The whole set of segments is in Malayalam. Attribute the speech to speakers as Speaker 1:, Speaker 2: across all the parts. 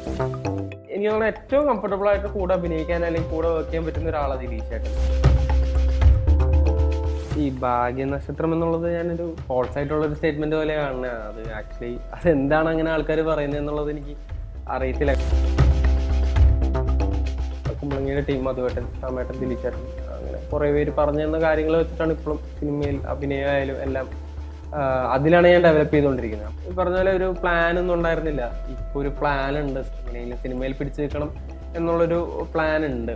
Speaker 1: എനിക്ക് തോന്നുന്നു ഏറ്റവും കംഫർട്ടബിൾ ആയിട്ട് കൂടെ അഭിനയിക്കാൻ അല്ലെങ്കിൽ കൂടെ വർക്ക് ചെയ്യാൻ പറ്റുന്ന ഒരാളാണ് ദിലീഷ് ചേട്ടൻ ഈ ഭാഗ്യ നക്ഷത്രം എന്നുള്ളത് ഞാനൊരു ഫോൾസ് ആയിട്ടുള്ള ഒരു സ്റ്റേറ്റ്മെന്റ് പോലെ കാണുന്നത് അത് ആക്ച്വലി അത് എന്താണ് അങ്ങനെ ആൾക്കാർ പറയുന്നത് എന്നുള്ളത് എനിക്ക് അറിയത്തില്ല കുമ്പളങ്ങിയുടെ ടീം മധുവേട്ടൻ രാമേട്ടൻ ദിലീഷേട്ടൻ അങ്ങനെ കുറേ പേര് പറഞ്ഞു തന്ന കാര്യങ്ങൾ വെച്ചിട്ടാണ് ഇപ്പോഴും സിനിമയിൽ അഭിനയമായാലും എല്ലാം ആ, അതിലാണ് ഞാൻ ഡെവലപ്പ് ചെയ്തുകൊണ്ടിരിക്കുന്നത് ഈ പറഞ്ഞ പോലെ ഒരു പ്ലാൻ ഒന്നും ഉണ്ടായിരുന്നില്ല ഇപ്പോൾ ഒരു പ്ലാൻ ഉണ്ട് എങ്ങനെയെങ്കിലും സിനിമയിൽ പിടിച്ചു നിൽക്കണം എന്നുള്ളൊരു പ്ലാൻ ഉണ്ട്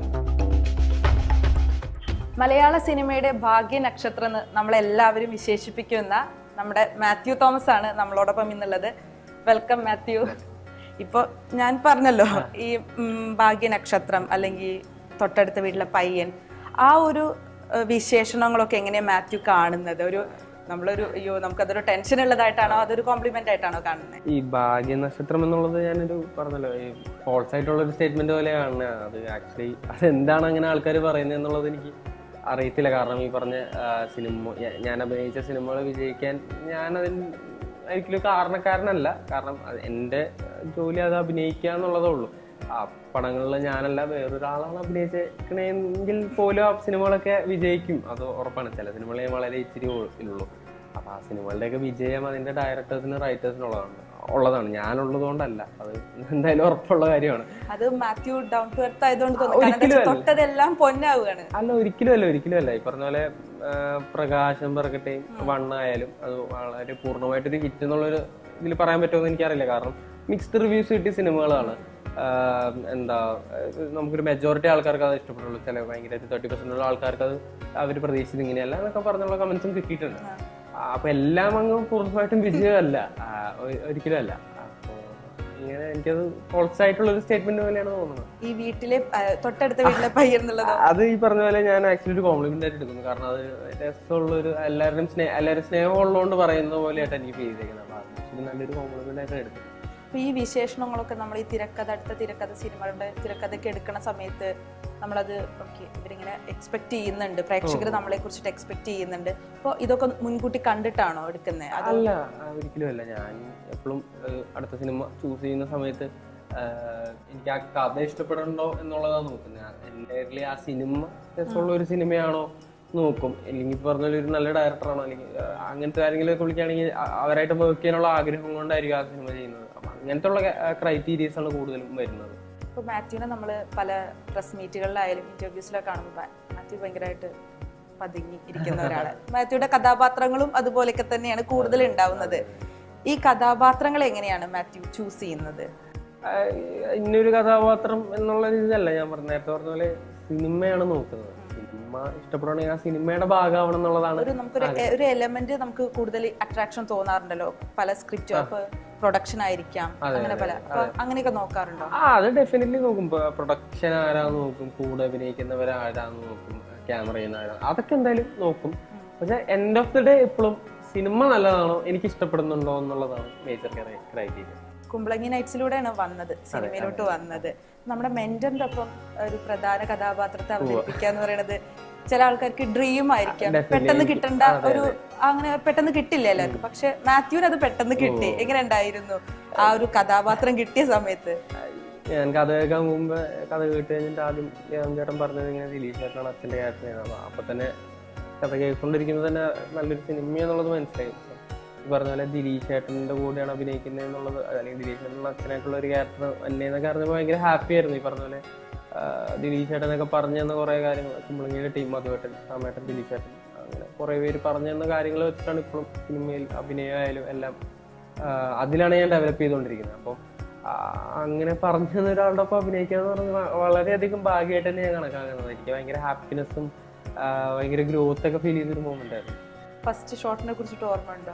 Speaker 2: മലയാള സിനിമയുടെ ഭാഗ്യ നക്ഷത്രം എന്ന് നമ്മളെല്ലാവരും വിശേഷിപ്പിക്കുന്ന നമ്മുടെ മാത്യു തോമസ് ആണ് നമ്മളോടൊപ്പം ഇന്നുള്ളത് വെൽക്കം മാത്യു ഇപ്പോൾ ഞാൻ പറഞ്ഞല്ലോ ഈ ഉം, ഭാഗ്യ നക്ഷത്രം അല്ലെങ്കിൽ തൊട്ടടുത്ത വീട്ടിലെ പയ്യൻ ആ ഒരു ഏഹ്, വിശേഷണങ്ങളൊക്കെ എങ്ങനെയാണ് മാത്യു കാണുന്നത് ഒരു നമ്മളൊരു അയ്യോ നമുക്കതൊരു ടെൻഷൻ ഉള്ളതായിട്ടാണോ അതൊരു കോംപ്ലിമെന്റ് ആയിട്ടാണോ കാണുന്നത്
Speaker 1: ഈ ഭാഗ്യ നക്ഷത്രം എന്നുള്ളത് ഞാനൊരു പറഞ്ഞല്ലോ ഈ ഫോൾസ് ആയിട്ടുള്ള ഒരു സ്റ്റേറ്റ്മെന്റ് പോലെ കാണുന്നത് അത് ആക്ച്വലി അത് എന്താണ് അങ്ങനെ ആൾക്കാർ പറയുന്നത് എന്നുള്ളത് എനിക്ക് അറിയത്തില്ല കാരണം ഈ പറഞ്ഞ ആ, സിനിമ ഞാ- ഞാൻ അഭിനയിച്ച സിനിമകൾ വിജയിക്കാൻ ഞാൻ അതിന് ഒരിക്കലും കാരണക്കാരനല്ല കാരണം അത് എൻ്റെ ജോലി അത് അഭിനയിക്കുക എന്നുള്ളതേ ഉള്ളൂ ആ പടങ്ങളിൽ ഞാനല്ല വേറൊരാളാണ് അഭിനയിച്ചേക്കണെങ്കിൽ പോലും ആ സിനിമകളൊക്കെ വിജയിക്കും അത് ഉറപ്പാണ് ചില സിനിമകളെ വളരെ ഇച്ചിരി ഉള്ളൂ അപ്പൊ ആ സിനിമകളുടെയൊക്കെ വിജയം അതിന്റെ ഡയറക്ടേഴ്സിനും റൈറ്റേഴ്സിനുള്ളതാണ് ഉള്ളതാണ് ഞാനുള്ളത് കൊണ്ടല്ല അത് എന്തായാലും ഉറപ്പുള്ള കാര്യമാണ്
Speaker 2: അത് മാത്യു ഡൗൺ ടു എർത്ത് ആയതുകൊണ്ട് തോന്നുന്നു കാരണം എന്താ വെച്ചാ തൊട്ടതെല്ലാം പൊന്നാവുകയാണ്
Speaker 1: അല്ല ഒരിക്കലും അല്ല ഒരിക്കലും അല്ല ഈ പറഞ്ഞ പോലെ ആ, പ്രകാശം പറക്കട്ടെയും വണ്ണായാലും അത് വളരെ പൂർണ്ണമായിട്ടൊരു ഹിറ്റ് എന്നുള്ളൊരു ഇതിൽ പറയാൻ പറ്റുമെന്ന് എനിക്കറിയില്ല കാരണം മിക്സ്ഡ് റിവ്യൂസ് കിട്ടിയ സിനിമകളാണ് ആ, എന്താ ഇത് നമുക്കൊരു മെജോറിറ്റി ആൾക്കാർക്ക് അത് ഇഷ്ടപ്പെട്ടുള്ളൂ ചില ഭയങ്കര തേർട്ടി പെർസെന്റ് ഉള്ള ആൾക്കാർക്ക് അത് അവർ പ്രതീക്ഷിച്ചത് ഇങ്ങനെയല്ല എന്നൊക്കെ പറഞ്ഞുള്ള കമന്റ്സും കിട്ടിയിട്ടുണ്ട് ആ, അപ്പൊ എല്ലാം അങ്ങ് പൂർണ്ണമായിട്ടും വിജയമല്ല ആ, ഒ- ഒരിക്കലും അല്ല അപ്പോ ഇങ്ങനെ എനിക്കത് ഫോൾസ് ആയിട്ടുള്ള ഒരു സ്റ്റേറ്റ്മെന്റ് പോലെയാണ് തോന്നുന്നത്
Speaker 2: ഈ വീട്ടിലെ ആ, തൊട്ടടുത്ത വീട്ടിലെ പയ്യൻ എന്നുള്ളത്
Speaker 1: അത് ഈ പറഞ്ഞ പോലെ ഞാൻ ആക്ച്വലി ഒരു കോംപ്ലിമെന്റ് ആയിട്ട് എടുക്കുന്നു കാരണം അത് രസമുള്ള ഒരു എല്ലാവരുടെയും സ്നേഹം എല്ലാവരും സ്നേഹം ഉള്ളതുകൊണ്ട് പറയുന്ന പോലെയായിട്ട് എനിക്ക് ഫീൽ ചെയ്തേക്കുന്നത് അപ്പൊ അത് actually നല്ലൊരു കോംപ്ലിമെന്റ് ആയിട്ട് എടുത്തു
Speaker 2: അപ്പൊ ഈ വിശേഷണങ്ങളൊക്കെ നമ്മൾ ഈ തിരക്കഥ അടുത്ത തിരക്കഥ സിനിമകളുടെ തിരക്കഥയൊക്കെ എടുക്കുന്ന സമയത്ത് നമ്മളത് ഓക്കെ ഇവരിങ്ങനെ എക്സ്പെക്ട് ചെയ്യുന്നുണ്ട് പ്രേക്ഷകർ നമ്മളെ കുറിച്ചിട്ട് എക്സ്പെക്ട് ചെയ്യുന്നുണ്ട് അപ്പോൾ ഇതൊക്കെ മുൻകൂട്ടി കണ്ടിട്ടാണോ എടുക്കുന്നത് അത്
Speaker 1: അല്ല ആ, ഒരിക്കലും അല്ല ഞാൻ എപ്പോഴും അടുത്ത സിനിമ ചൂസ് ചെയ്യുന്ന സമയത്ത് ആ, എനിക്ക് ആ കഥ ഇഷ്ടപ്പെടണ്ടോ എന്നുള്ളതാണ് നോക്കുന്നത് എൻ്റെ ആ സിനിമ രസമുള്ള ഒരു സിനിമയാണോ നോക്കും അല്ലെങ്കിൽ ഇപ്പൊ പറഞ്ഞ ഒരു നല്ല ഡയറക്ടറാണോ അല്ലെങ്കിൽ ആ, അങ്ങനത്തെ ആരെങ്കിലും ഒക്കെ വിളിക്കുകയാണെങ്കിൽ അ- അവരായിട്ട് വർക്ക് ചെയ്യാനുള്ള ആഗ്രഹം കൊണ്ടായിരിക്കും ആ സിനിമ ചെയ്യുന്നത് അപ്പൊ അങ്ങനത്തെ ഉള്ള ക്രൈറ്റീരിയസ് ആണ് കൂടുതലും വരുന്നത്
Speaker 2: ഇപ്പോൾ മാത്യുവിനെ നമ്മൾ പല പ്രസ് മീറ്റുകളിലായാലും ഇന്റർവ്യൂസിലൊക്കെ കാണുമ്പോൾ മാത്യു ഭയങ്കരമായിട്ട് പതുങ്ങി ഇരിക്കുന്ന ഒരാള് മാത്യുയുടെ കഥാപാത്രങ്ങളും അതുപോലെയൊക്കെ തന്നെയാണ് കൂടുതൽ ഉണ്ടാവുന്നത് ഈ കഥാപാത്രങ്ങൾ എങ്ങനെയാണ് മാത്യു ചൂസ് ചെയ്യുന്നത്
Speaker 1: ആ, ഇന്നൊരു കഥാപാത്രം എന്നുള്ള രീതിയല്ല ഞാൻ പറഞ്ഞ നേരത്തെ പറഞ്ഞ പോലെ സിനിമയാണ് നോക്കുന്നത് സിനിമ ഇഷ്ടപ്പെടുകയാണെങ്കിൽ ആ സിനിമയുടെ ഭാഗമാവണം എന്നുള്ളതാണ്
Speaker 2: ഒരു നമുക്കൊരു ഒരു എലമെന്റ് നമുക്ക് കൂടുതൽ അട്രാക്ഷൻ തോന്നാറുണ്ടല്ലോ പല സ്ക്രിപ്റ്റും അപ്പൊ പ്രൊഡക്ഷൻ ആയിരിക്കാം അങ്ങനെ പല അപ്പൊ അങ്ങനെയൊക്കെ നോക്കാറുണ്ടോ
Speaker 1: ആ അത് ഡെഫിനറ്റ്ലി നോക്കും പ്രൊഡക്ഷൻ ആരാന്ന് നോക്കും കൂടെ അഭിനയിക്കുന്നവർ ആരാന്ന് നോക്കും ക്യാമറ ചെയ്യുന്ന ആരാ അതൊക്കെ എന്തായാലും നോക്കും പക്ഷെ എൻഡ് ഓഫ് ദി ഡേ എപ്പോഴും സിനിമ നല്ലതാണോ എനിക്ക് ഇഷ്ടപ്പെടുന്നുണ്ടോ എന്നുള്ളതാണ് മേജർ ക്രൈറ്റീരിയ
Speaker 2: കുമ്പളങ്ങി നൈറ്റ്സിലൂടെയാണ് വന്നത് സിനിമയിലോട്ട് വന്നത് നമ്മുടെ മെന്ററിന്റെ ഒപ്പം ഒരു പ്രധാന കഥാപാത്രത്തെ അവതരിപ്പിക്കുക എന്ന് പറയുന്നത് ചില ആൾക്കാർക്ക് ഡ്രീം ആയിരിക്കാം
Speaker 1: Definitely.
Speaker 2: പെട്ടെന്ന് കിട്ടേണ്ട ഒരു അങ്ങനെ പെട്ടെന്ന് കിട്ടില്ല എല്ലാവർക്കും പക്ഷെ മാത്യുവിന് അത് പെട്ടെന്ന് കിട്ടി എങ്ങനെ ഉണ്ടായിരുന്നു ആ ഒരു കഥാപാത്രം കിട്ടിയ സമയത്ത്
Speaker 1: ഞാൻ കഥ കേൾക്കാൻ മുമ്പ് കഥ കേട്ട് കഴിഞ്ഞിട്ട് ആദ്യം ദേവൻ ചേട്ടൻ പറഞ്ഞത് ഇങ്ങനെ ദിലീപ് ചേട്ടനാണ് അച്ഛൻ്റെ ക്യാരക്ടറാണ് അപ്പൊ അപ്പൊ തന്നെ കഥ കേൾക്കൊണ്ടിരിക്കുമ്പോൾ തന്നെ നല്ലൊരു സിനിമ എന്നുള്ളത് മനസ്സിലായി ഈ പറഞ്ഞ പോലെ ദിലീപ് ചേട്ടൻ്റെ കൂടെയാണ് അഭിനയിക്കുന്നത് എന്നുള്ളത് അല്ലെങ്കിൽ ദിലീപ് ചേട്ടൻ അച്ഛനായിട്ടുള്ള ഒരു ക്യാരക്ടർ എന്നെ എന്നൊക്കെ അറിഞ്ഞപ്പോൾ ഭയങ്കര ഹാപ്പി ആയിരുന്നു ഈ പറഞ്ഞ പോലെ ആ, ദിലീപ് ചേട്ടനൊക്കെ പറഞ്ഞു തന്ന കുറേ കാര്യങ്ങൾ കുമ്പളങ്ങിയുടെ ടീം മധുവേട്ടൻ രാമേട്ടൻ ദിലീപ് ചേട്ടൻ അങ്ങനെ കുറേ പേര് പറഞ്ഞു തന്ന കാര്യങ്ങൾ വെച്ചിട്ടാണ് ഇപ്പോഴും സിനിമയിൽ അഭിനയമായാലും എല്ലാം ആ, അതിലാണ് ഞാൻ ഡെവലപ്പ് ചെയ്തുകൊണ്ടിരിക്കുന്നത് അപ്പം ആ, അങ്ങനെ പറഞ്ഞു തന്ന ഒരാളുടെ ഒപ്പം അഭിനയിക്കുക എന്ന് പറഞ്ഞാൽ വ- വളരെയധികം ഭാഗ്യമായിട്ട് തന്നെ ഞാൻ കണക്കാക്കുന്നത് എനിക്ക് ഭയങ്കര ഹാപ്പിനെസ്സും ഭയങ്കര ഗ്രോത്ത് ഒക്കെ ഫീൽ ചെയ്തൊരു മൊമെന്റ് ആയിരുന്നു
Speaker 2: ഫസ്റ്റ് ഷോട്ടിനെ കുറിച്ചിട്ട് ഓർമ്മ ഉണ്ടോ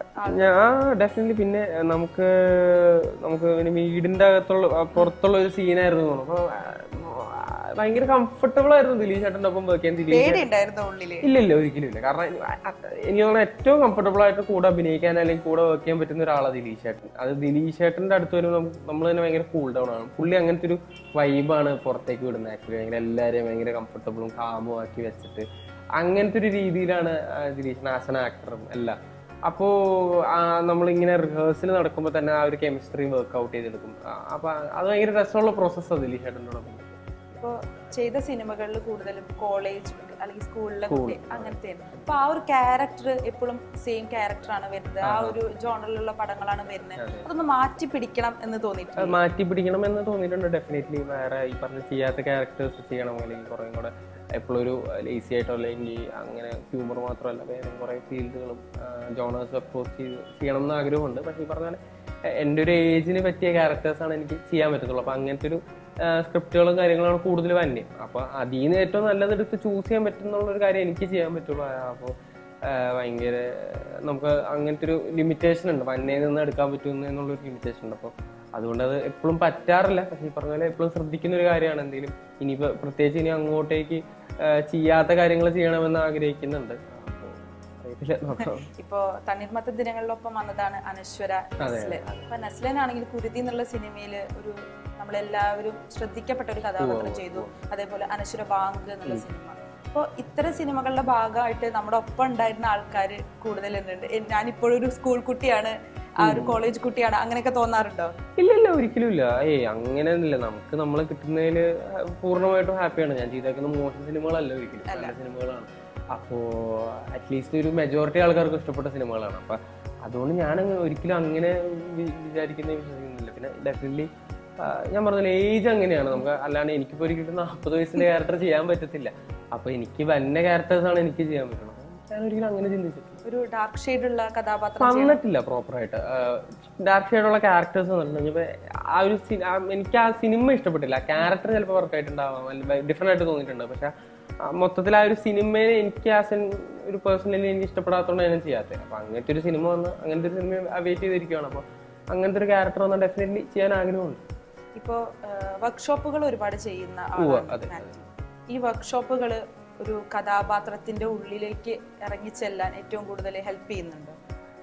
Speaker 1: ഞാൻ ഡെഫിനറ്റ്ലി പിന്നെ നമുക്ക് നമുക്ക് പിന്നെ വീടിന്റെ അകത്തുള്ള ആ, പുറത്തുള്ള ഒരു സീനായിരുന്നു തോന്നുന്നു അപ്പൊ ആ, ഭയങ്കര കംഫർട്ടബിൾ ആയിരുന്നു ദിലീപ് ചേട്ടൻ്റെ ഒപ്പം വർക്ക് ചെയ്യാൻ ദിലീപ്
Speaker 2: പേടി ഉണ്ടായിരുന്നോ ഉള്ളില്
Speaker 1: ഇല്ല ഇല്ല ഒരിക്കലും ഇല്ല കാരണം എനിക്ക് തോന്നുന്നു ഏറ്റവും കംഫർട്ടബിൾ ആയിട്ട് കൂടെ അഭിനയിക്കാൻ അല്ലെങ്കിൽ കൂടെ വർക്ക് ചെയ്യാൻ പറ്റുന്ന ഒരാളാണ് ദിലീഷ് ചേട്ടൻ അത് ദിലീഷ് ചേട്ടന്റെ അടുത്ത് വരുമ്പോൾ നമ്മൾ തന്നെ ഭയങ്കര കൂൾ ഡൗൺ ആണ് പുള്ളി അങ്ങനത്തെ ഒരു വൈബാണ് പുറത്തേക്ക് വിടുന്നത് ആക്ച്വലി ഭയങ്കര എല്ലാവരെയും ഭയങ്കര കംഫർട്ടബിളും കാമും ആക്കി വെച്ചിട്ട് അങ്ങനത്തെ ഒരു രീതിയിലാണ് ആ, ദിലീഷിന് ആസ് ആൻ ആക്ടറും എല്ലാം അപ്പോൾ നമ്മളിങ്ങനെ റിഹേഴ്സൽ നടക്കുമ്പോൾ തന്നെ ആ ഒരു കെമിസ്ട്രി വർക്ക്ഔട്ട് ചെയ്തെടുക്കും ആ, അപ്പൊ അത് ഭയങ്കര രസമുള്ള പ്രോസസ്സാണ് ദിലീഷ് ചേട്ടൻ്റെ
Speaker 2: ഇപ്പോ ചെയ്ത സിനിമകളിൽ കൂടുതലും കോളേജ് അല്ലെങ്കിൽ സ്കൂളിലെ കുട്ടി അങ്ങനത്തെ അപ്പൊ ആ ഒരു ക്യാരക്ടർ എപ്പോഴും സെയിം ക്യാരക്ടറാണ് വരുന്നത് ആ ഒരു ജോണറിലുള്ള പടങ്ങളാണ് വരുന്നത് അതൊന്ന് മാറ്റി പിടിക്കണം എന്ന് തോന്നിയിട്ടുണ്ട്
Speaker 1: അത് മാറ്റി പിടിക്കണം എന്ന് തോന്നിയിട്ടുണ്ട് ഡെഫിനറ്റ്ലി വേറെ ഈ പറഞ്ഞ ചെയ്യാത്ത ക്യാരക്ടേഴ്സ് ചെയ്യണം അല്ലെങ്കിൽ കുറേ കൂടെ എപ്പോഴും ഒരു ലേസി ആയിട്ടോ അല്ലെങ്കിൽ അങ്ങനെ ഹ്യൂമർ മാത്രമല്ല വേറെ കുറേ ഫീൽഡുകളും ജോണേഴ്സ് അപ്രോച്ച് ചെയ്ത് ചെയ്യണം എന്ന് ആഗ്രഹമുണ്ട് പക്ഷേ ഈ പറഞ്ഞ പോലെ എ- എൻ്റെ ഒരു ഏജിന് പറ്റിയ ക്യാരക്ടേഴ്സാണ് എനിക്ക് ചെയ്യാൻ പറ്റത്തുള്ളൂ അപ്പോൾ അങ്ങനത്തെ ഒരു സ്ക്രിപ്റ്റുകളും കാര്യങ്ങളാണ് കൂടുതൽ വന്യം അപ്പോൾ അതിൽ നിന്ന് ഏറ്റവും നല്ലത് എടുത്ത് ചൂസ് ചെയ്യാൻ പറ്റുന്നുള്ള ഒരു കാര്യം എനിക്ക് ചെയ്യാൻ പറ്റുള്ളൂ അപ്പോൾ ഭയങ്കര നമുക്ക് അങ്ങനത്തെ ഒരു ലിമിറ്റേഷൻ ഉണ്ട് വന്നയിൽ നിന്ന് എടുക്കാൻ പറ്റുന്നു എന്നുള്ളൊരു ലിമിറ്റേഷൻ ഉണ്ട് അപ്പോൾ അതുകൊണ്ട് അത് എപ്പോഴും പറ്റാറില്ല പക്ഷെ ഈ പറഞ്ഞ പോലെ എപ്പോഴും ശ്രദ്ധിക്കുന്ന ഒരു കാര്യമാണ് എന്തെങ്കിലും ഇനിയിപ്പോൾ പ്രത്യേകിച്ച് ഇനി അങ്ങോട്ടേക്ക് ആ, ചെയ്യാത്ത കാര്യങ്ങൾ ചെയ്യണമെന്ന് ആഗ്രഹിക്കുന്നുണ്ട് അപ്പോൾ അറിയത്തില്ല നോക്കാം
Speaker 2: ഇപ്പോ തണ്ണീർമത്ത ദിനങ്ങളിലൊപ്പം വന്നതാണ് അനശ്വര നസ്ലൻ അപ്പൊ നസ്ലനാണെങ്കിൽ കുരുതി എന്നുള്ള സിനിമയിൽ ഒരു നമ്മളെല്ലാവരും ശ്രദ്ധിക്കപ്പെട്ട ഒരു കഥാപാത്രം ചെയ്തു അതേപോലെ അനശ്വര ബാങ്ക് എന്നുള്ള സിനിമ അപ്പോൾ ഇത്തരം സിനിമകളുടെ ഭാഗമായിട്ട് നമ്മുടെ ഒപ്പം ഉണ്ടായിരുന്ന ആൾക്കാർ കൂടുതൽ ഉണ്ട് ഞാനിപ്പോഴും ഒരു സ്കൂൾ കുട്ടിയാണ് ആ ഒരു കോളേജ് കുട്ടിയാണ് അങ്ങനെയൊക്കെ തോന്നാറുണ്ടോ
Speaker 1: ഇല്ല ഇല്ല ഒരിക്കലും ഇല്ല ഏയ് അങ്ങനെയൊന്നുമില്ല നമുക്ക് നമ്മൾ കിട്ടുന്നതിൽ പൂർണ്ണമായിട്ടും ഹാപ്പിയാണ് ഞാൻ ചെയ്തേക്കുന്ന മോശം സിനിമകളല്ല ഒരിക്കലും നല്ല സിനിമകളാണ് അപ്പോൾ അറ്റ്ലീസ്റ്റ് ഒരു മെജോറിറ്റി ആൾക്കാർക്ക് ഇഷ്ടപ്പെട്ട സിനിമകളാണ് അപ്പം അതുകൊണ്ട് ഞാൻ അങ്ങ് ഒരിക്കലും അങ്ങനെ വി- വിചാരിക്കുന്ന വിശ്വസിക്കുന്നില്ല പിന്നെ ഡെഫിനറ്റ്ലി ഞാൻ പറഞ്ഞ ഏജ് അങ്ങനെയാണ് നമുക്ക് അല്ലാണ്ട് എനിക്കിപ്പോൾ ഒരിക്കലും നാൽപ്പത് വയസ്സിന്റെ ക്യാരക്ടർ ചെയ്യാൻ പറ്റത്തില്ല അപ്പോൾ എനിക്ക് വന്ന ക്യാരക്ടേഴ്സാണ് എനിക്ക് ചെയ്യാൻ പറ്റുന്നത് ഞാൻ ഒരിക്കലും അങ്ങനെ ചിന്തിച്ചിട്ടില്ല
Speaker 2: ഒരു ഡാർക്ക് ഷെയ്ഡുള്ള കഥാപാത്രം
Speaker 1: വന്നിട്ടില്ല പ്രോപ്പറായിട്ട് ഡാർക്ക് ഷെയ്ഡുള്ള ക്യാരക്ടേഴ്സ് വന്നിട്ടുണ്ട് ആ ഒരു സി- ആ എനിക്ക് ആ സിനിമ ഇഷ്ടപ്പെട്ടില്ല ആ ക്യാരക്ടർ ചിലപ്പോൾ വർക്ക് ആയിട്ടുണ്ടാവാം അല്ലെങ്കിൽ ഡിഫറെൻ്റ് ആയിട്ട് തോന്നിയിട്ടുണ്ട് പക്ഷെ ആ മൊത്തത്തിൽ ആ ഒരു സിനിമയെ എനിക്ക് ആസ് എൻ ഒരു പേഴ്സണലി എനിക്ക് ഇഷ്ടപ്പെടാത്തതുകൊണ്ട് ഞാൻ ചെയ്യാത്തത് അപ്പൊ അങ്ങനത്തെ ഒരു സിനിമ വന്ന് അങ്ങനത്തെ ഒരു സിനിമ വെയിറ്റ് ചെയ്തിരിക്കുകയാണ് അപ്പോൾ അങ്ങനത്തെ ഒരു ക്യാരക്ടർ വന്നാൽ ഡെഫിനറ്റ്ലി ചെയ്യാൻ ആഗ്രഹമുണ്ട്
Speaker 2: ഇപ്പോ വർക്ക്ഷോപ്പുകൾ ഒരുപാട് ചെയ്യുന്ന
Speaker 1: ഉവ്വ്,
Speaker 2: ആളാണ്
Speaker 1: അതെ,
Speaker 2: മാത്യു. ഈ വർക്ക്ഷോപ്പുകൾ ഒരു കഥാപാത്രത്തിന്റെ ഉള്ളിലേക്ക് ഇറങ്ങിച്ചെല്ലാൻ ഏറ്റവും കൂടുതൽ ഹെൽപ്പ് ചെയ്യുന്നുണ്ട്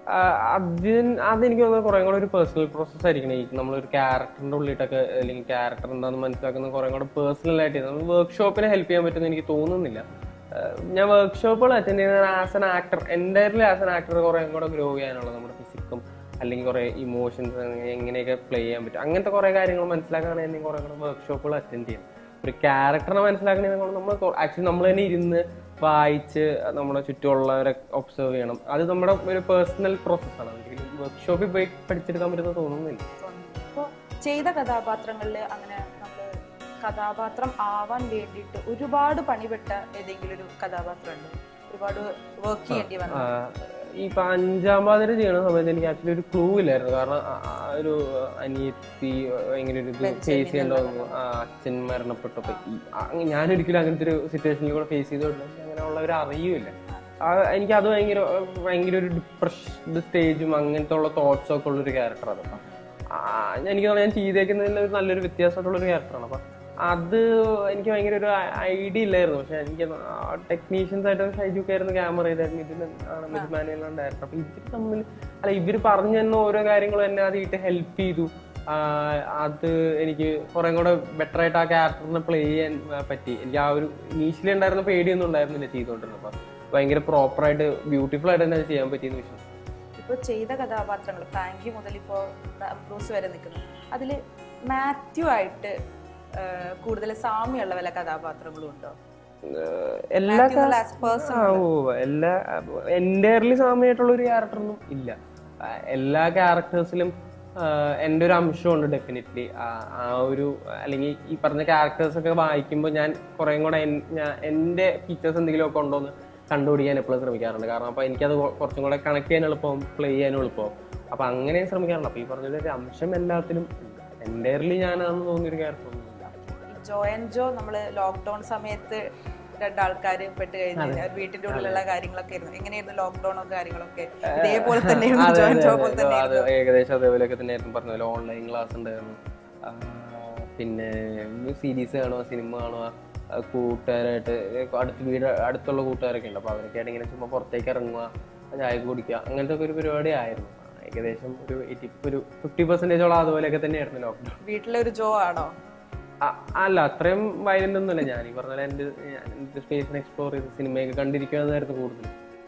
Speaker 1: അതിന് അതെനിക്ക് തോന്നുന്നത് കുറേ കൂടെ ഒരു പേഴ്സണൽ പ്രോസസ് ആയിരിക്കണം ഈ നമ്മളൊരു ക്യാരക്ടറിന്റെ ഉള്ളിട്ടൊക്കെ അല്ലെങ്കിൽ ക്യാരക്ടർ എന്താണെന്ന് മനസ്സിലാക്കുന്ന കുറേ കൂടെ പേഴ്സണൽ ആയിട്ട് നമ്മൾ വർക്ക്ഷോപ്പിനെ ഹെൽപ്പ് ചെയ്യാൻ പറ്റുമെന്ന് എനിക്ക് തോന്നുന്നില്ല ആഹ് ഞാൻ വർക്ക്ഷോപ്പുകൾ അറ്റൻഡ് ചെയ്യുന്നത് ആസ് എൻ ആക്ടർ എൻ്റെ ആസ് എൻ ആക്ടർ കുറേ കൂടെ ഗ്രോ ചെയ്യാനുള്ള നമ്മുടെ ഫിസിക്കും അല്ലെങ്കിൽ കുറേ ഇമോഷൻസ് എങ്ങനെയൊക്കെ പ്ലേ ചെയ്യാൻ പറ്റും അങ്ങനത്തെ കുറേ കാര്യങ്ങൾ മനസ്സിലാക്കാനാണ് എന്നെ കുറേ കൂടെ വർക്ക്ഷോപ്പുകൾ അറ്റൻഡ് ചെയ്യുന്നത് ഒരു ക്യാരക്ടറിനെ മനസ്സിലാക്കണമെങ്കിൽ നമ്മൾ ആക്ച്വലി നമ്മൾ തന്നെ ഇരുന്ന് വായിച്ച് നമ്മുടെ ചുറ്റുമുള്ളവരെ ഒബ്സർവ് ചെയ്യണം അത് നമ്മുടെ ഒരു പേഴ്സണൽ പ്രോസസ്സാണ് ഒരിക്കലും വർക്ക്ഷോപ്പിൽ പോയി പഠിച്ചെടുക്കാൻ പറ്റുന്ന തോന്നുന്നില്ല
Speaker 2: അപ്പോൾ ചെയ്ത കഥാപാത്രങ്ങളിൽ അങ്ങനെ നമ്മൾ കഥാപാത്രം ആവാൻ വേണ്ടിയിട്ട് ഒരുപാട് പണിപ്പെട്ട ഏതെങ്കിലും ഒരു കഥാപാത്രം ഉണ്ട് ഒരുപാട് വർക്ക് ചെയ്യേണ്ടി വന്നു
Speaker 1: ആഹ് ഇപ്പൊ അഞ്ചാം പാതിര ചെയ്യണ സമയത്ത് എനിക്ക് ആക്ച്വലി ഒരു ക്ലൂ ഇല്ലായിരുന്നു കാരണം ആ- ആ ഒരു അനിയത്തി ഭയങ്കര ഒരു ഇത് ഫേസ് ചെയ്യേണ്ട വന്നു ആ അച്ഛൻ മരണപ്പെട്ടപ്പോ ഈ- ആ- ഞാനൊരിക്കലും അങ്ങനത്തെ ഒരു സിറ്റുവേഷനിൽ കൂടെ ഫേസ് ചെയ്തോണ്ട് അങ്ങനെയുള്ളവർ അറിയൂല ആ എനിക്ക് അത് ഭയങ്കര ഭയങ്കര ഒരു ഡിപ്രഷൻ സ്റ്റേജും അങ്ങനത്തെ ഉള്ള തോട്ട്സ് ഒക്കെ ഉള്ള ഒരു ക്യാരക്ടറാണ് അപ്പം എനിക്ക് തോന്നുന്നു ഞാൻ ചെയ്തേക്കുന്നതിൽ ഒരു നല്ലൊരു വ്യത്യാസമായിട്ടുള്ള ഒരു ക്യാരക്ടറാണ് അപ്പം അത് എനിക്ക് ഭയങ്കര ഒരു ഐഡിയ ഇല്ലായിരുന്നു പക്ഷെ എനിക്ക് ടെക്നീഷ്യൻസ് ആയിട്ട് ഷൈജു ഒക്കെ ആയിരുന്നു ക്യാമറ ചെയ്തായിരുന്നു ഇതിൽ ആണ് മിഥുമാനെല്ലാം ഡയറക്ടർ അപ്പൊ ഇവർ തമ്മിൽ അല്ല ഇവർ പറഞ്ഞു തന്ന ഓരോ കാര്യങ്ങളും എന്നെ അതിട്ട് ഹെൽപ്പ് ചെയ്തു ആ, അത് എനിക്ക് കുറെ കൂടെ ബെറ്റർ ആയിട്ട് ആ ക്യാരക്ടറിനെ പ്ലേ ചെയ്യാൻ ആ, പറ്റി എനിക്ക് ആ ഒരു ഇനീഷ്യലി ഉണ്ടായിരുന്ന പേടിയൊന്നും ഉണ്ടായിരുന്നില്ല ചെയ്തുകൊണ്ടിരുന്നത് അപ്പൊ ഭയങ്കര പ്രോപ്പറായിട്ട് ബ്യൂട്ടിഫുൾ ആയിട്ട് തന്നെ അത് ചെയ്യാൻ പറ്റിയെന്ന് വിശ്വസിച്ചു
Speaker 2: ഇപ്പോൾ ചെയ്ത കഥാപാത്രങ്ങൾ ഫ്രാങ്കി മുതൽ ഇപ്പോൾ ബ്രൂസ് വരെ നിൽക്കുന്നു അതിൽ മാത്യു ആയിട്ട് ആ, കൂടുതൽ സാമ്യമുള്ള വല്ല കഥാപാത്രങ്ങളും ഉണ്ടോ
Speaker 1: ഏഹ് എല്ലാ
Speaker 2: മാത്യു എന്നുള്ള as person
Speaker 1: ആ, ഓ എല്ലാ എൻ്റയർലി സാമ്യമായിട്ടുള്ള ഒരു ക്യാരക്ടറൊന്നും ഇല്ല ആ, എല്ലാ ക്യാരക്ടേഴ്സിലും എൻ്റെ ഒരു അംശമുണ്ട് ഡെഫിനറ്റ്ലി ആ ഒരു അല്ലെങ്കിൽ ഈ പറഞ്ഞ ക്യാരക്ടേഴ്സ് ഒക്കെ വായിക്കുമ്പോൾ ഞാൻ കുറേ കൂടെ എൻ- ഞാൻ എൻ്റെ ഫീച്ചേഴ്സ് എന്തെങ്കിലുമൊക്കെ ഉണ്ടോ എന്ന് കണ്ടുപിടിക്കാൻ എപ്പോഴും ശ്രമിക്കാറുണ്ട് കാരണം അപ്പോൾ എനിക്കത് കൊ- കുറച്ചും കൂടെ കണക്ട് ചെയ്യാൻ എളുപ്പം പ്ലേ ചെയ്യാനും എളുപ്പം അപ്പം അങ്ങനെ ശ്രമിക്കാറുണ്ട് അപ്പോൾ ഈ പറഞ്ഞ ഒരു അംശം എല്ലാത്തിലും ഉണ്ട് എൻ്റയർലി ഞാനാണെന്ന് തോന്നിയൊരു ക്യാരക്ടറൊന്നും ഇല്ല
Speaker 2: ഈ ജോ ആൻഡ് ജോ നമ്മൾ ലോക്ക്ഡൌൺ സമയത്ത് രണ്ടാൾക്കാർ പെട്ട് കഴിഞ്ഞ് വീട്ടിന്റെ ഉള്ളിലുള്ള കാര്യങ്ങളൊക്കെ ആയിരുന്നു എങ്ങനെയായിരുന്നു ലോക്ക്ഡൌണോ കാര്യങ്ങളൊക്കെ ഇതേപോലെ തന്നെയായിരുന്നു
Speaker 1: അതെ,
Speaker 2: ജോ
Speaker 1: അതെ,
Speaker 2: ആൻഡ് ജോ
Speaker 1: അതെ.
Speaker 2: പോലെ തന്നെ
Speaker 1: അത് ഏകദേശം അതേപോലെയൊക്കെ തന്നെയായിരുന്നു പറഞ്ഞ പോലെ ഓൺലൈൻ ക്ലാസ് ഉണ്ടായിരുന്നു ആ, പിന്നെ സീരീസ് കാണുക സിനിമ കാണുക ആ, കൂട്ടുകാരായിട്ട് അടുത്ത് വീട് അടുത്തുള്ള കൂട്ടുകാരൊക്കെ ഉണ്ട് അപ്പൊ അവരൊക്കെ ആയിട്ട് ഇങ്ങനെ ചുമ്മാ പുറത്തേക്ക് ഇറങ്ങുക ചായ കുടിക്കുക അങ്ങനത്തെ ഒക്കെ ഒരു പരിപാടി ആയിരുന്നു ആ, ഏകദേശം ഒരു എയ്റ്റി ഒരു ഫിഫ്റ്റി പെർസെന്റേജോളം അതുപോലെയൊക്കെ തന്നെയായിരുന്നു ലോക്ക്ഡൗൺ
Speaker 2: വീട്ടിലെ ഒരു ജോ ആണോ
Speaker 1: അല്ല അത്രയും വയലന്റ് ഒന്നുമല്ല ഞാൻ ഈ പറഞ്ഞ പോലെ എൻ്റെ എൻ്റെ സ്പേസിനെ എക്സ്പ്ലോർ ചെയ്ത് സിനിമയൊക്കെ കണ്ടിരിക്കുക എന്നായിരുന്നു കൂടുതൽ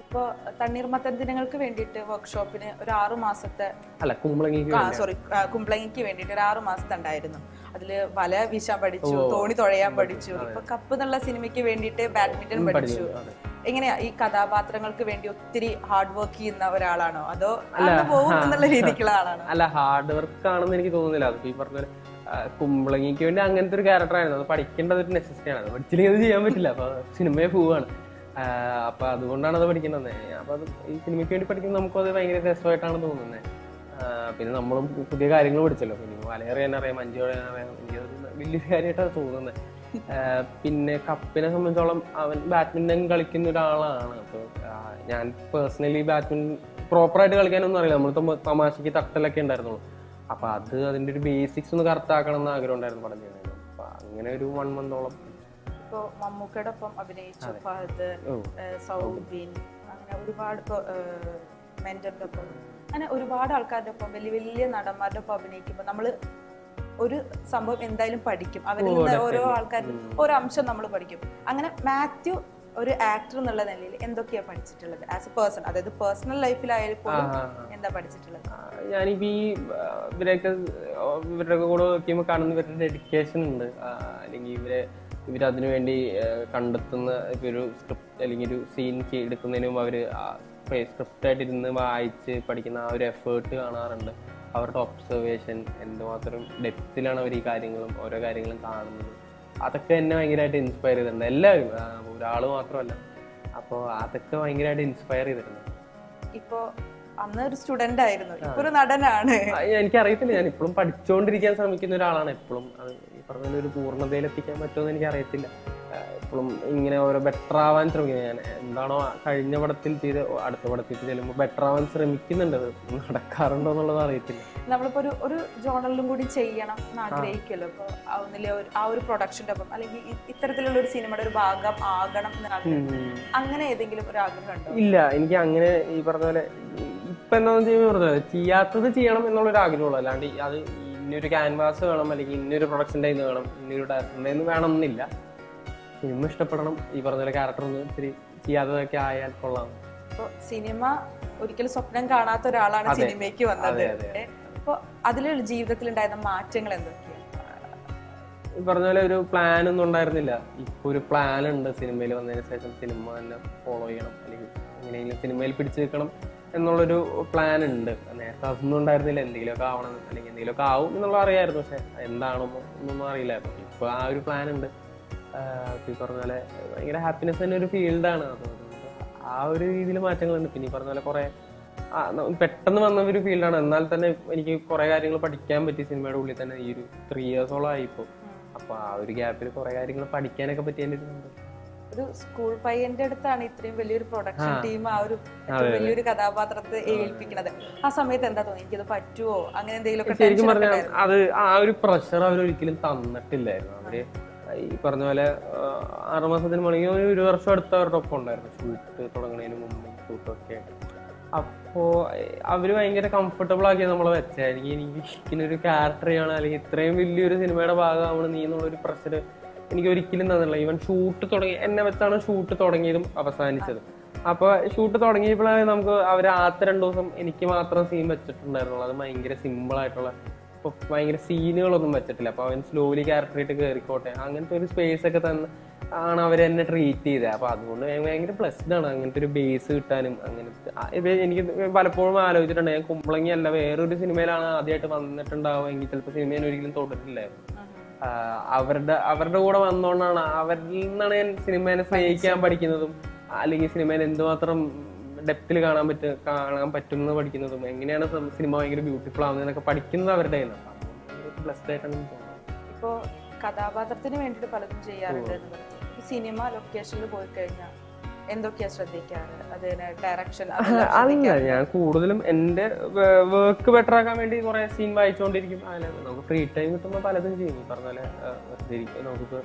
Speaker 2: ഇപ്പോൾ തണ്ണീർമത്തൻ ദിനങ്ങൾക്ക് വേണ്ടിയിട്ട് വർക്ക്ഷോപ്പിന് ഒരു ആറു മാസത്തെ
Speaker 1: അല്ല കുമ്പളങ്ങിക്ക്
Speaker 2: ആ സോറി കുമ്പളങ്ങിക്ക് വേണ്ടിയിട്ട് ഒരു ആറു മാസത്തെ ഉണ്ടായിരുന്നു അതില് വല വീശാൻ പഠിച്ചു തോണി തുഴയാൻ പഠിച്ചു ഇപ്പൊ കപ്പ് എന്നുള്ള സിനിമയ്ക്ക് വേണ്ടിയിട്ട് ബാഡ്മിന്റൺ പഠിച്ചു
Speaker 1: അതെ.
Speaker 2: എങ്ങനെയാ ഈ കഥാപാത്രങ്ങൾക്ക് വേണ്ടി ഒത്തിരി ഹാർഡ് വർക്ക് ചെയ്യുന്ന ഒരാളാണോ അതോ അന്ന് പോകും എന്നുള്ള രീതിക്കുള്ള ആളാണോ
Speaker 1: അല്ല ഹാർഡ് വർക്ക് ആണെന്ന് എനിക്ക് തോന്നുന്നില്ല അത് ഈ പറഞ്ഞ പോലെ, ആ, കുമ്പളങ്ങിക്ക് വേണ്ടി അങ്ങനത്തെ ഒരു ക്യാരക്ടർ ആയിരുന്നു അത് പഠിക്കേണ്ടത് ഒരു നെസസിറ്റി ആണ് അത് പഠിച്ചില്ലെങ്കിൽ അത് ചെയ്യാൻ പറ്റില്ല അപ്പൊ സിനിമയെ പോവാണ് ആ, അപ്പൊ അതുകൊണ്ടാണ് അത് പഠിക്കുന്നത് അപ്പൊ അത് ഈ സിനിമയ്ക്ക് വേണ്ടി പഠിക്കുന്നത് നമുക്കത് ഭയങ്കര രസമായിട്ടാണ് തോന്നുന്നത് ആ, പിന്നെ നമ്മളും പുതിയ കാര്യങ്ങൾ പഠിച്ചല്ലോ പിന്നെ വലയറിയാൻ അറിയാം മഞ്ചു പറയാൻ അറിയാം എനിക്കത് വലിയൊരു കാര്യമായിട്ടാണ് തോന്നുന്നത് ആ, പിന്നെ കപ്പിനെ സംബന്ധിച്ചോളം അവൻ ബാഡ്മിന്റൺ കളിക്കുന്ന ഒരാളാണ് അപ്പോൾ ഞാൻ പേഴ്സണലി ബാഡ്മിന്റൺ പ്രോപ്പറായിട്ട് കളിക്കാനൊന്നും അറിയില്ല നമ്മൾ തമാശക്ക് തട്ടലൊക്കെ ഉണ്ടായിരുന്നുള്ളൂ അപ്പൊ അത് അതിന്റെ ഒരു ബേസിക്സ് ഒന്ന് കറക്റ്റ് ആക്കണം എന്ന് ആഗ്രഹം ഉണ്ടായിരുന്നു പടം ചെയ്യുന്നത് അപ്പൊ അങ്ങനെ ഒരു വൺ മന്തോളം
Speaker 2: ഇപ്പൊ മമ്മൂക്കയുടെ ഒപ്പം അഭിനയിച്ചു ഫഹദ്
Speaker 1: ഓ
Speaker 2: ഏഹ് സൗബിൻ അങ്ങനെ ഒരുപാട് ഇപ്പൊ മെന്ററിന്റെ ഒപ്പം അങ്ങനെ ഒരുപാട് ആൾക്കാരുടെ ഒപ്പം വലിയ വലിയ നടന്മാരുടെ ഒപ്പം അഭിനയിക്കുമ്പോൾ നമ്മള് ഒരു സംഭവം എന്തായാലും പഠിക്കും അവരിൽ നിന്ന് ഓരോ ആൾക്കാരും ഓരോ അംശം നമ്മൾ പഠിക്കും അങ്ങനെ മാത്യു ഒരു ആക്ടർ എന്നുള്ള നിലയിൽ എന്തൊക്കെയാ പഠിച്ചിട്ടുള്ളത് ആസ് എ പേഴ്സൺ അതായത് പേഴ്സണൽ ലൈഫിലായാലും പോലും
Speaker 1: ആ, ആ.
Speaker 2: എന്താ പഠിച്ചിട്ടുള്ളത്
Speaker 1: ആ, ഞാനിപ്പോ ഈ ആ, ഇവരെയൊക്കെ ആ, ഇവരുടെ കൂടെ വർക്ക് ചെയ്യുമ്പോൾ കാണുന്ന ഇവരുടെ ഡെഡിക്കേഷൻ ഉണ്ട് ആ, അല്ലെങ്കിൽ ഇവരെ ഇവരതിനു വേണ്ടി ആ, കണ്ടെത്തുന്ന ഇപ്പൊ ഒരു സ്ക്രിപ്റ്റ് അല്ലെങ്കിൽ ഒരു സീൻ എടുക്കുന്നതിന് മുമ്പ് അവര് സ്ക്രിപ്റ്റ് ആയിട്ട് ഇരുന്ന് വായിച്ച് പഠിക്കുന്ന ആ ഒരു എഫേർട്ട് കാണാറുണ്ട് അവരുടെ ഒബ്സർവേഷൻ എന്തുമാത്രം ഡെപ്തിലാണ് അവർ ഈ കാര്യങ്ങളും ഓരോ കാര്യങ്ങളും കാണുന്നത് അതൊക്കെ എന്നെ ഭയങ്കരമായിട്ട് ഇൻസ്പയർ ചെയ്തിട്ടുണ്ട് എല്ലാവരും ആ, ഒരാള് മാത്രമല്ല അപ്പോൾ അതൊക്കെ ഭയങ്കരമായിട്ട് ഇൻസ്പയർ ചെയ്തിട്ടുണ്ട്
Speaker 2: ഇപ്പോ അന്ന് ഒരു സ്റ്റുഡന്റ് ആയിരുന്നു ഇപ്പൊ ഒരു നടനാണ്
Speaker 1: ആ, എനിക്കറിയത്തില്ല ഞാൻ ഇപ്പോഴും പഠിച്ചുകൊണ്ടിരിക്കാൻ ശ്രമിക്കുന്ന ഒരാളാണ് എപ്പോഴും അത് ഈ പറഞ്ഞ പോലെ ഒരു പൂർണ്ണതയിൽ എത്തിക്കാൻ പറ്റുമെന്ന് എനിക്ക് അറിയത്തില്ല എപ്പോഴും ഇങ്ങനെ ഓരോ ബെറ്റർ ആവാൻ ശ്രമിക്കുന്നത് ഞാൻ എന്താണോ കഴിഞ്ഞ പടത്തിൽ ചെയ്ത് അടുത്ത പടത്തിൽ ചെല്ലുമ്പോൾ ബെറ്റർ ആവാൻ ശ്രമിക്കുന്നുണ്ട് അത് നടക്കാറുണ്ടോ എന്നുള്ളത് അറിയത്തില്ല
Speaker 2: നമ്മളിപ്പോ ഒരു ഒരു ജോണലിലും കൂടി ചെയ്യണം എന്ന് ആഗ്രഹിക്കുമല്ലോ ഇപ്പൊ ഒന്നിലെ ഒരു ആ ഒരു പ്രൊഡക്ഷന്റെ ഒപ്പം അല്ലെങ്കിൽ ഇ- ഇത്തരത്തിലുള്ള ഒരു സിനിമയുടെ ഒരു ഭാഗം ആകണം എന്ന് ആഗ്രഹം അങ്ങനെ ഏതെങ്കിലും ഒരു ആഗ്രഹം ഉണ്ടോ
Speaker 1: ഇല്ല എനിക്ക് അങ്ങനെ ഈ പറഞ്ഞ പോലെ ഇപ്പൊ എന്താണെന്ന് ചെയ്യുമ്പോൾ പറഞ്ഞത് ചെയ്യാത്തത് ചെയ്യണം എന്നുള്ളൊരു ആഗ്രഹമുള്ളൂ അല്ലാണ്ട് ഈ അത് ഇന്നൊരു ക്യാൻവാസ് വേണം അല്ലെങ്കിൽ ഇന്നൊരു പ്രൊഡക്ഷൻ ടൈം വേണം ഇന്നൊരു ഡയറക്ടറിന്റെ എന്ന് വേണം എന്നില്ല സിനിമ ഇഷ്ടപ്പെടണം ഈ പറഞ്ഞ പോലെ ക്യാരക്ടർ ഒന്ന് ഇത്തിരി ചെയ്യാത്തതൊക്കെ ആയാൽ കൊള്ളാം
Speaker 2: ഇപ്പൊ സിനിമ ഒരിക്കലും സ്വപ്നം കാണാത്ത ഒരാളാണ് സിനിമയ്ക്ക് വന്നത്
Speaker 1: അതെ,
Speaker 2: അപ്പൊ അതിലുള്ള ജീവിതത്തിൽ ഉണ്ടായിരുന്ന മാറ്റങ്ങൾ എന്തൊക്കെയാണ്
Speaker 1: ഈ പറഞ്ഞ പോലെ ഒരു പ്ലാൻ ഒന്നും ഉണ്ടായിരുന്നില്ല ഇപ്പൊ ഒരു പ്ലാൻ ഉണ്ട് സിനിമയിൽ വന്നതിന് ശേഷം സിനിമ തന്നെ ഫോളോ ചെയ്യണം അല്ലെങ്കിൽ എങ്ങനെയെങ്കിലും സിനിമയിൽ പിടിച്ചു നിൽക്കണം എന്നുള്ളൊരു പ്ലാൻ ഉണ്ട് നേരത്തെ അതൊന്നും ഉണ്ടായിരുന്നില്ല എന്തെങ്കിലുമൊക്കെ ആവണം അല്ലെങ്കിൽ എന്തെങ്കിലുമൊക്കെ ആവും എന്നുള്ള അറിയായിരുന്നു പക്ഷെ എന്താണെന്നോ എന്നൊന്നും അറിയില്ലായിരുന്നു ഇപ്പൊ ആ ഒരു പ്ലാൻ ഉണ്ട് ആഹ് ഇപ്പൊ ഈ പറഞ്ഞ പോലെ ഭയങ്കര ഹാപ്പിനെസ് തന്നെ ഒരു ഫീൽഡാണ് അത് അതുകൊണ്ട് ആ ഒരു രീതിയിൽ മാറ്റങ്ങളുണ്ട് പിന്നെ ഈ പറഞ്ഞ പോലെ കുറെ ആ, ന- പെട്ടെന്ന് വന്ന ഒരു ഫീൽഡാണ് എന്നാൽ തന്നെ എനിക്ക് കുറെ കാര്യങ്ങൾ പഠിക്കാൻ പറ്റി സിനിമയുടെ ഉള്ളിൽ തന്നെ ഈ ഒരു ത്രീ ഇയേഴ്സോളം ആയിപ്പോ അപ്പൊ ആ ഒരു ഗ്യാപ്പിൽ കുറെ കാര്യങ്ങൾ പഠിക്കാനൊക്കെ പറ്റിയതിന്റെ ഒരു ഇതുണ്ട്.
Speaker 2: ഒരു സ്കൂൾ പയ്യന്റെ അടുത്താണ് ഇത്രയും വലിയൊരു പ്രൊഡക്ഷൻ ടീം ആ ഒരു ഏറ്റവും വലിയൊരു കഥാപാത്രത്തെ ഏൽപ്പിക്കുന്നത് ആ സമയത്ത് എന്താ തോന്നി എനിക്കത് പറ്റുമോ അങ്ങനെ എന്തെങ്കിലുമൊക്കെ
Speaker 1: ശരിക്കും
Speaker 2: ടെൻഷൻ
Speaker 1: പറഞ്ഞാൽ അത് ആ ഒരു പ്രഷർ അവർ ഒരിക്കലും തന്നിട്ടില്ലായിരുന്നു അവര് ഈ പറഞ്ഞ പോലെ ആ, ആറുമാസത്തിന് മണിയോ ഒരു വർഷം അടുത്ത് അവരുടെ ഒപ്പം ഉണ്ടായിരുന്നു ഷൂട്ട് തുടങ്ങുന്നതിന് മുമ്പ് ഷൂട്ടൊക്കെ ആയിട്ട് അപ്പോ ഏഹ്, അവര് ഭയങ്കര കംഫർട്ടബിൾ ആക്കി നമ്മളെ വെച്ചായിരിക്കും എനിക്ക് ഇങ്ങനെ ഒരു ക്യാരക്ടർ ചെയ്യണം അല്ലെങ്കിൽ ഇത്രയും വലിയൊരു സിനിമയുടെ ഭാഗമാവണം നീ എന്നുള്ളൊരു പ്രഷർ എനിക്ക് ഒരിക്കലും തന്നില്ല ഈവൻ ഷൂട്ട് തുടങ്ങി എന്നെ വെച്ചാണ് ഷൂട്ട് തുടങ്ങിയതും അവസാനിച്ചതും അപ്പൊ ഷൂട്ട് തുടങ്ങിയപ്പോഴാണ് നമുക്ക് അവർ ആദ്യത്തെ രണ്ടു ദിവസം എനിക്ക് മാത്രം സീൻ വെച്ചിട്ടുണ്ടായിരുന്നുള്ളൂ അത് ഭയങ്കര സിമ്പിൾ ആയിട്ടുള്ള ഇപ്പൊ ഭയങ്കര സീനുകളൊന്നും വെച്ചിട്ടില്ല അപ്പൊ അവൻ സ്ലോലി ക്യാരക്ടറായിട്ട് കയറിക്കോട്ടെ അങ്ങനത്തെ ഒരു സ്പേസ് ഒക്കെ തന്നെ ആണ് അവർ എന്നെ ട്രീറ്റ് ചെയ്തത് അപ്പൊ അതുകൊണ്ട് ഞാൻ ഭയങ്കര ബ്ലസ്ഡ് ആണ് അങ്ങനത്തെ ഒരു ബേസ് കിട്ടാനും അങ്ങനത്തെ ആ, ഇത് എനിക്ക് പലപ്പോഴും ആലോചിച്ചിട്ടുണ്ട് ഞാൻ കുമ്പളങ്ങി അല്ല വേറൊരു സിനിമയിലാണ് ആദ്യമായിട്ട് വന്നിട്ടുണ്ടാവുക എങ്കിൽ ചിലപ്പോൾ സിനിമ ഞാൻ ഒരിക്കലും തുടരില്ലായിരുന്നു ആ, അവരുടെ അവരുടെ കൂടെ വന്നുകൊണ്ടാണ് അവരിൽ നിന്നാണ് ഞാൻ സിനിമേനെ സ്നേഹിക്കാൻ പഠിക്കുന്നതും അല്ലെങ്കിൽ സിനിമേനെ എന്തുമാത്രം ഡെപ്തിൽ കാണാൻ പറ്റും കാണാൻ പറ്റും എന്ന് പഠിക്കുന്നതും എങ്ങനെയാണ് സം- സിനിമ ഭയങ്കര ബ്യൂട്ടിഫുൾ ആവുന്നതെന്നൊക്കെ പഠിക്കുന്നത് അവരുടെ ബ്ലസ്ഡ് ആയിട്ടാണ് എനിക്ക് തോന്നുന്നത്
Speaker 2: ഇപ്പോ കഥാപാത്രത്തിന് വേണ്ടിയിട്ട് പലതും ചെയ്യാറുണ്ട് എന്ന് പറഞ്ഞു ഈ സിനിമ ലൊക്കേഷനിൽ പോയി കഴിഞ്ഞാൽ എന്തൊക്കെയാ ശ്രദ്ധിക്കാറ് അതിന് ഡയറക്ഷൻ
Speaker 1: അല്ല ഞാൻ കൂടുതലും എന്റെ വർക്ക് ബെറ്റർ ആക്കാൻ വേണ്ടി കുറെ സീൻ വായിച്ചുകൊണ്ടിരിക്കും അങ്ങനെ നമുക്ക് ഫ്രീ ടൈം കിട്ടുമ്പോൾ പലതും ചെയ്യും ഈ പറഞ്ഞ പോലെ ആ, വെറുതെ ഇരിക്കും. നമുക്കിപ്പോ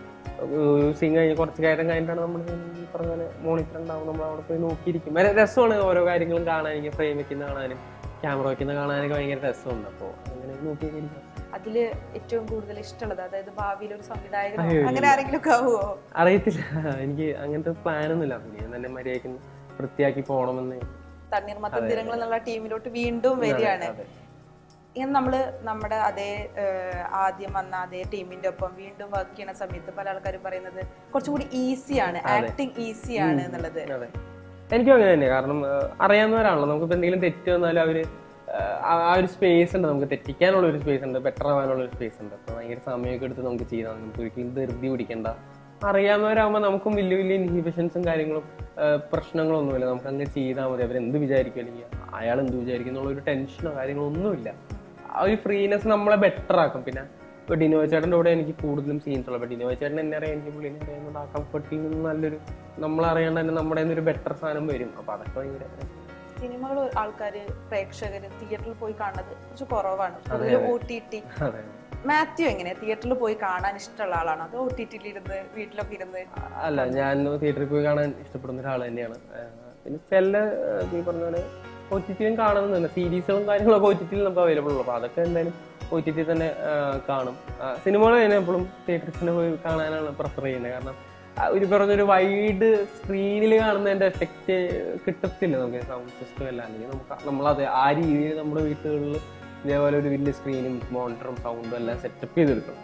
Speaker 1: സീൻ കഴിഞ്ഞ് കുറച്ച് കാര്യം കഴിഞ്ഞിട്ടാണ് നമ്മൾ ഈ പറഞ്ഞ പോലെ മോണിറ്റർ ഉണ്ടാവും നമ്മൾ അവിടെ പോയി നോക്കിയിരിക്കും ഭയങ്കര രസമാണ് ഓരോ കാര്യങ്ങളും കാണാൻ എനിക്ക് ഫ്രെയിം വെക്കുന്ന കാണാനും ക്യാമറ വെക്കുന്ന കാണാനൊക്കെ ഭയങ്കര രസമുണ്ട് അപ്പോൾ അങ്ങനെ നോക്കിയൊക്കെ ഇരിക്കും
Speaker 2: അതില് ഏറ്റവും കൂടുതൽ ഇഷ്ടമുള്ളത് അതായത് ഭാവിയിൽ ഒരു സംവിധായകനോ അങ്ങനെ ആരെങ്കിലും ഒക്കെ ആവുമോ
Speaker 1: അറിയത്തില്ല എനിക്ക് അങ്ങനത്തെ പ്ലാൻ ഒന്നുമില്ല പിന്നെ ഞാൻ തന്നെ മര്യാദയ്ക്ക് വൃത്തിയാക്കി പോകണമെന്ന്
Speaker 2: തണ്ണീർമത്തൻ ദിനങ്ങൾ എന്നുള്ള ടീമിലോട്ട് വീണ്ടും വരികയാണ്
Speaker 1: അതെ.
Speaker 2: ഇങ്ങനെ നമ്മള് നമ്മുടെ അതേ ഏഹ്, ആദ്യം വന്ന അതേ ടീമിന്റെ ഒപ്പം വീണ്ടും വർക്ക് ചെയ്യുന്ന സമയത്ത് പല ആൾക്കാരും പറയുന്നത് കുറച്ചും കൂടി ഈസിയാണ് ആക്ടിങ് ഈസിയാണ് എന്നുള്ളത്
Speaker 1: അതെ എനിക്കും അങ്ങനെ തന്നെ കാരണം ആ, അറിയാവുന്നവരാണല്ലോ നമുക്ക് എന്തെങ്കിലും തെറ്റ് വന്നാലും അവര് ആ, ആ ഒരു സ്പേസ് ഉണ്ട് നമുക്ക് തെറ്റിക്കാനുള്ള ഒരു സ്പേസ് ഉണ്ട് ബെറ്റർ ആവാനുള്ള ഒരു സ്പേസ് ഉണ്ട് അപ്പൊ ഭയങ്കര സമയമൊക്കെ എടുത്ത് നമുക്ക് ചെയ്താൽ നമുക്ക് ഒരിക്കലും ധൃതി പിടിക്കണ്ട അറിയാവുന്നവരാകുമ്പോൾ നമുക്കും വലിയ വലിയ ഇൻഹിബിഷൻസും കാര്യങ്ങളും ആ, പ്രശ്നങ്ങളൊന്നുമില്ല നമുക്ക് അങ്ങനെ ചെയ്താൽ മതി അവരെന്ത് വിചാരിക്കും അല്ലെങ്കിൽ അയാൾ എന്ത് വിചാരിക്കും എന്നുള്ള ഒരു ടെൻഷനോ കാര്യങ്ങളോ ഒന്നുമില്ല ആ ഒരു ഫ്രീനെസ് നമ്മളെ ബെറ്റർ ആക്കും പിന്നെ ഇപ്പൊ ഡിനോ ചേട്ടൻ്റെ കൂടെ എനിക്ക് കൂടുതലും സീൻസ് ഉള്ളത് ഡിനോ ചേട്ടൻ എന്നെ അറിയാം എനിക്ക് പുള്ളിനെ അറിയാവുന്നത് ആ കംഫർട്ടിൽ നിന്ന് നല്ലൊരു നമ്മളറിയാണ്ട് തന്നെ നമ്മുടെ കയ്യിൽ നിന്ന് ഒരു ബെറ്റർ സാധനം വരും അപ്പൊ അതൊക്കെ ഭയങ്കര
Speaker 2: സിനിമകൾ ആൾക്കാര് പ്രേക്ഷകര് തിയേറ്ററിൽ പോയി കാണുന്നത് കുറച്ച് കുറവാണ് കൂടുതൽ ഒ ടി ടി
Speaker 1: അതെ
Speaker 2: മാത്യു എങ്ങനെയാ തിയേറ്ററിൽ പോയി കാണാൻ ഇഷ്ടമുള്ള ആളാണോ അതോ ഒ ടി ടിയിൽ ഇരുന്ന് വീട്ടിലൊക്കെ ഇരുന്ന്
Speaker 1: അല്ല ഞാൻ തിയേറ്ററിൽ പോയി കാണാൻ ഇഷ്ടപ്പെടുന്ന ഒരാൾ തന്നെയാണ് ആ, പിന്നെ ചില ആ, ഈ പറഞ്ഞ പോലെ ഒ ടി ടിയും കാണുന്നുണ്ട് സീരീസുകളും കാര്യങ്ങളൊക്കെ ഒ ടി ടിയിൽ നമുക്ക് അവൈലബിൾ ഉള്ളൂ അപ്പൊ അതൊക്കെ എന്തായാലും ഒ ടി ടി തന്നെ ആ, കാണും സിനിമകൾ ഞാൻ എപ്പോഴും തിയേറ്ററിൽ പോയി കാണാനാണ് പ്രിഫർ ചെയ്യുന്നത് കാരണം ആ, ഒരു പറഞ്ഞൊരു വൈഡ് സ്ക്രീനിൽ കാണുന്നതിന്റെ എഫക്റ്റ് കിട്ടത്തില്ല നമുക്ക് സൗണ്ട് സിസ്റ്റം എല്ലാം അല്ലെങ്കിൽ നമുക്ക് നമ്മളത് ആ രീതിയിൽ നമ്മുടെ വീട്ടുകളിൽ ഇതേപോലെ ഒരു വലിയ സ്ക്രീനും മോണിറ്ററും സൗണ്ടും എല്ലാം സെറ്റപ്പ് ചെയ്തെടുക്കണം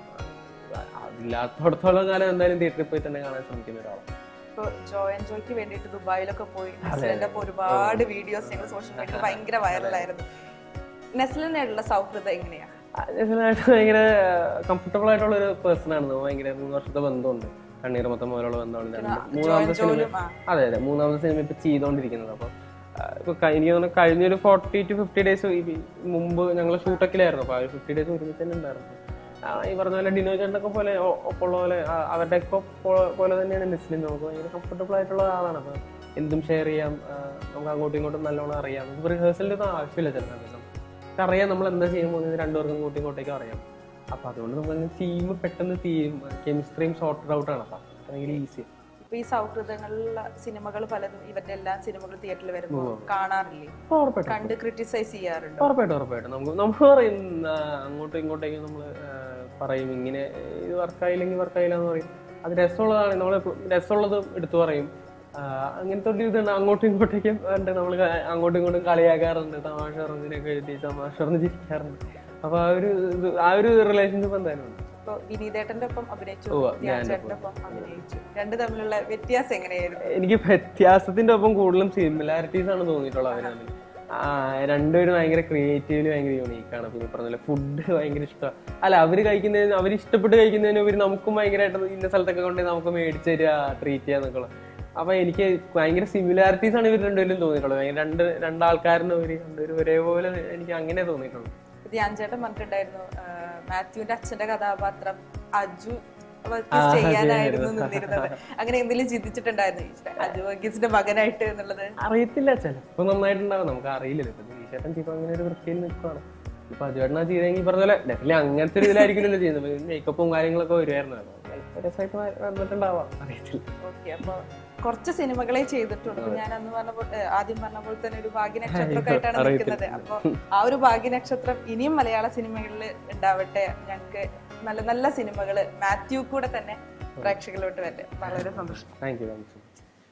Speaker 1: അതില്ലാത്തടത്തോളം കാലം എന്തായാലും തിയേറ്ററിൽ പോയി തന്നെ കാണാൻ ശ്രമിക്കുന്ന ഒരാളാണ്
Speaker 2: ഇപ്പൊ ജോയ് ആൻഡ് ജോയ്ക്ക് വേണ്ടിയിട്ട് ദുബായിലൊക്കെ പോയി നെസ്ലിന്റെ ഒപ്പം ഒരുപാട് വീഡിയോസ് ഞങ്ങൾ സോഷ്യൽ മീഡിയയിൽ ഭയങ്കര വൈറലായിരുന്നു നെസ്ലിനായിട്ടുള്ള സൗഹൃദം എങ്ങനെയാ
Speaker 1: അതിനായിട്ട് ഭയങ്കര കംഫർട്ടബിൾ ആയിട്ടുള്ള ഒരു പേഴ്സൺ ആണ് നമ്മൾ ഭയങ്കര മൂന്ന് വർഷത്തെ ബന്ധമുണ്ട് കണ്ണീർ മൊത്തം പോലുള്ള ബന്ധമാണ് രണ്ട് മൂന്നാമത്തെ സിനിമ
Speaker 2: ജോലും ആ
Speaker 1: അതെ അതെ മൂന്നാമത്തെ സിനിമ ഇപ്പൊ ചെയ്തോണ്ടിരിക്കുന്നത് അപ്പൊ ആ, ഇപ്പൊ ക- എനിക്ക് തോന്നുന്നു കഴിഞ്ഞൊരു ഫോർട്ടി ടു ഫിഫ്റ്റി ഡേയ്സ് മുമ്പ് ഞങ്ങൾ ഷൂട്ടൊക്കെയായിരുന്നു അപ്പൊ ആ ഒരു ഫിഫ്റ്റി ഡേയ്സ് ഒരുമിച്ച് തന്നെ ഉണ്ടായിരുന്നു ആ, ഈ പറഞ്ഞ പോലെ ഡിനോ ചേട്ടനൊക്കെ പോലെ ഒ- ഒപ്പമുള്ള പോലെ ആ, അവരുടെ ഒക്കെ പോലെ തന്നെയാണ് നെസ്ലിൻ നമുക്ക് ഭയങ്കര കംഫർട്ടബിൾ ആയിട്ടുള്ള ആളാണ് അപ്പൊ എന്തും ഷെയർ ചെയ്യാം ആ, നമുക്ക് അങ്ങോട്ടും ഇങ്ങോട്ടും നല്ലോണം അറിയാം നമുക്ക് റിഹേഴ്സലിന്റെ ഒന്നും ആവശ്യമില്ല ചില സമയത്ത് നമുക്ക് അറിയാം നമ്മൾ എന്താ ചെയ്യാൻ പോകുന്നത് രണ്ടുപേർക്കും അങ്ങോട്ടും ഇങ്ങോട്ടേക്കും അറിയാം അപ്പൊ അതുകൊണ്ട് നമുക്ക് ടീം പെട്ടെന്ന് തീരും കെമിസ്ട്രിയും സോർട്ടഡ് ഔട്ട് ആണ് അപ്പൊ ഭയങ്കര ഈസി
Speaker 2: ഇപ്പൊ ഈ സൗഹൃദങ്ങളിലുള്ള സിനിമകൾ പലതും ഇവരുടെ എല്ലാ സിനിമകളും തിയേറ്ററിൽ വരുമ്പോൾ കാണാറില്ലേ
Speaker 1: ഉറപ്പായിട്ടും
Speaker 2: കണ്ട് ക്രിട്ടിസൈസ് ചെയ്യാറുണ്ട്
Speaker 1: ഉറപ്പായിട്ടും ഉറപ്പായിട്ടും നമുക്ക് നമ്മൾ പറയും ആ, അങ്ങോട്ടും ഇങ്ങോട്ടേക്കും നമ്മൾ പറയും ഇങ്ങനെ ഇത് വർക്കായില്ലെങ്കിൽ വർക്കായില്ല എന്ന് പറയും അത് രസമുള്ളതാണ് നമ്മൾ രസമുള്ളത് എടുത്തു പറയും ആ, അങ്ങനത്തെ ഒരു ഇതുണ്ട് അങ്ങോട്ടും ഇങ്ങോട്ടേക്കും ഉണ്ട് നമ്മൾ അങ്ങോട്ടും ഇങ്ങോട്ടും കളിയാക്കാറുണ്ട് തമാശ പറഞ്ഞതിനൊക്കെ എഴുതി തമാശ പറഞ്ഞ് ചിരിക്കാറുണ്ട് അപ്പൊ ആ ഒരു ഇത് ആ ഒരു റിലേഷൻഷിപ്പ് എന്തായാലും ഉണ്ട്
Speaker 2: ഇപ്പൊ വിനീതേട്ടന്റെ ഒപ്പം അഭിനയിച്ചു
Speaker 1: ഉവ്വ,
Speaker 2: ധ്യാൻ ചേട്ടന്റെ ഒപ്പം അഭിനയിച്ചു രണ്ട് തമ്മിലുള്ള വ്യത്യാസം എങ്ങനെയായിരുന്നു
Speaker 1: എനിക്ക് വ്യത്യാസത്തിന്റെ ഒപ്പം കൂടുതലും സിമിലാരിറ്റീസ് ആണ് തോന്നിയിട്ടുള്ളത് അവര് തമ്മിൽ ആ, രണ്ടുപേരും ഭയങ്കര ക്രിയേറ്റീവ്ലി ഭയങ്കര യൂണീക്ക് ആണ് പിന്നെ പറഞ്ഞ ഫുഡ് ഭയങ്കര ഇഷ്ടമാണ് അല്ല അവര് കഴിക്കുന്നതിന് അവർ ഇഷ്ടപ്പെട്ട് കഴിക്കുന്നതിന് ഉപരി നമുക്കും ഭയങ്കരമായിട്ട് ഇന്ന സ്ഥലത്തൊക്കെ കൊണ്ട് നമുക്ക് മേടിച്ച് തരിക ട്രീറ്റ് ചെയ്യാന്നൊക്കെ അപ്പൊ എനിക്ക് ഭയങ്കര സിമിലാരിറ്റീസ് ആണ് ഇവർ രണ്ടുപേരും തോന്നിയിട്ടുള്ളത് ഭയങ്കര രണ്ട് രണ്ടാൾക്കാരിന് ഒരു രണ്ടുപേരും ഒരേപോലെ എനിക്ക് അങ്ങനെ തോന്നിയിട്ടുള്ളൂ
Speaker 2: ധ്യാൻ ചേട്ടൻ പറഞ്ഞിട്ടുണ്ടായിരുന്നു ആ, മാത്യുവിന്റെ അച്ഛന്റെ കഥാപാത്രം അജു വർഗീസ്
Speaker 1: ആ,
Speaker 2: ചെയ്യാനായിരുന്നു
Speaker 1: ശരിയായിരുന്നു.
Speaker 2: നിന്നിരുന്നത് അങ്ങനെ എന്തെങ്കിലും ചിന്തിച്ചിട്ടുണ്ടായിരുന്നു അജു വർഗീസിന്റെ മകനായിട്ട് എന്നുള്ളത്
Speaker 1: അറിയത്തില്ല ചിലപ്പോ നന്നായിട്ടുണ്ടാവും നമുക്ക് അറിയില്ലല്ലോ ഇപ്പൊ ചേട്ടൻ ചിലപ്പോ അങ്ങനെ ഒരു വൃത്തിയിൽ നിൽക്കുവാണ് ഇപ്പൊ അജുവേട്ടനാ ചെയ്തെങ്കിൽ പറഞ്ഞ പോലെ ഡെഫിനറ്റ്ലി അങ്ങനത്തെ ഒരു ഇതിലായിരിക്കില്ലല്ലോ ചെയ്യുന്നത് മേക്കപ്പും കാര്യങ്ങളൊക്കെ വരുമായിരുന്നു ചിലപ്പോ രസമായിട്ട് വ- വന്നിട്ടുണ്ടാവാം അറിയത്തില്ല
Speaker 2: ഓക്കെ അപ്പൊ കുറച്ച് സിനിമകളെ ചെയ്തിട്ടുള്ളൂ ഇപ്പൊ ഞാൻ അന്ന് പറഞ്ഞ പോലെ ഏഹ്, ആദ്യം പറഞ്ഞ പോലെ തന്നെ ഒരു ഭാഗ്യനക്ഷത്രമൊക്കെ ആയിട്ടാണ്
Speaker 1: അറിയത്തില്ല.
Speaker 2: നിൽക്കുന്നത് അപ്പൊ ആ ഒരു ഭാഗ്യനക്ഷത്രം ഇനിയും മലയാള സിനിമകളിൽ ഉണ്ടാവട്ടെ ഞങ്ങൾക്ക് നല്ല നല്ല സിനിമകള് മാത്യു കൂടെ തന്നെ പ്രേക്ഷകരിലോട്ട് വരട്ടെ വളരെ സന്തോഷം
Speaker 1: താങ്ക് യു താങ്ക് യു